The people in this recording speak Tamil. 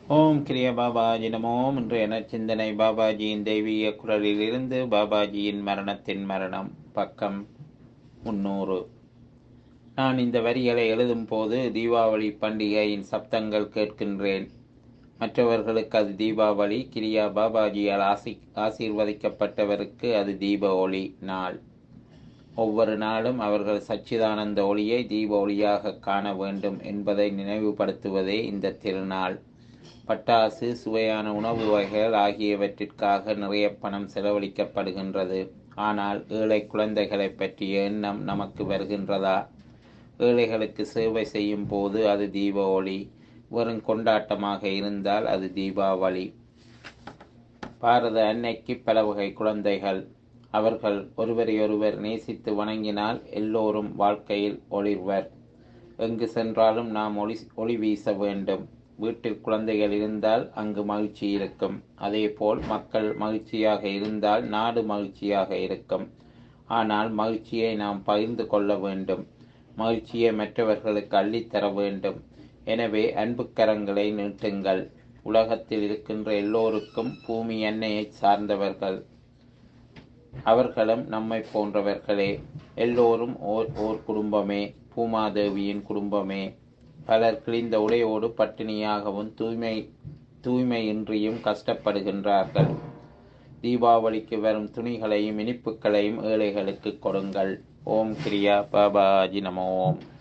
ஓம் கிரிய பாபாஜி நமோம் இன்று என சிந்தனை பாபாஜியின் தெய்வீக குரலிலிருந்து பாபாஜியின் மரணத்தின் மரணம் பக்கம் முன்னூறு நான் இந்த வரிகளை எழுதும் போது தீபாவளி பண்டிகையின் சப்தங்கள் கேட்கின்றேன் மற்றவர்களுக்கு அது தீபாவளி கிரியா பாபாஜியால் ஆசி ஆசீர்வதிக்கப்பட்டவருக்கு அது தீப ஒளி நாள் ஒவ்வொரு நாளும் அவர்கள் சச்சிதானந்த ஒளியை தீப ஒளியாக காண வேண்டும் என்பதை நினைவுபடுத்துவதே இந்த திருநாள் பட்டாசு சுவையான உணவு வகைகள் ஆகியவற்றிற்காக நிறைய பணம் செலவழிக்கப்படுகின்றது ஆனால் ஏழை குழந்தைகளை பற்றிய எண்ணம் நமக்கு வருகின்றதா ஏழைகளுக்கு சேவை செய்யும் போது அது தீப ஒளி வெறும் கொண்டாட்டமாக இருந்தால் அது தீபாவளி பாரத அன்னைக்கு பல வகை குழந்தைகள் அவர்கள் ஒருவரையொருவர் நேசித்து வணங்கினால் எல்லோரும் வாழ்க்கையில் ஒளிர்வர் எங்கு சென்றாலும் நாம் ஒளி ஒளி வீச வேண்டும் வீட்டில் குழந்தைகள் இருந்தால் அங்கு மகிழ்ச்சி இருக்கும் அதேபோல் மக்கள் மகிழ்ச்சியாக இருந்தால் நாடு மகிழ்ச்சியாக இருக்கும் ஆனால் மகிழ்ச்சியை நாம் பகிர்ந்து கொள்ள வேண்டும் மகிழ்ச்சியை மற்றவர்களுக்கு அள்ளித்தர வேண்டும் எனவே அன்பு கரங்களை நீட்டுங்கள் உலகத்தில் இருக்கின்ற எல்லோருக்கும் பூமி எண்ணெயை சார்ந்தவர்கள் அவர்களும் நம்மை போன்றவர்களே எல்லோரும் ஓர் ஓர் குடும்பமே பூமாதேவியின் குடும்பமே பலர் கிழிந்த உடையோடு பட்டினியாகவும் தூய்மை தூய்மையின்றியும் கஷ்டப்படுகின்றார்கள் தீபாவளிக்கு வரும் துணிகளையும் இனிப்புகளையும் ஏழைகளுக்கு கொடுங்கள் ஓம் கிரியா பாபாஜி நம ஓம்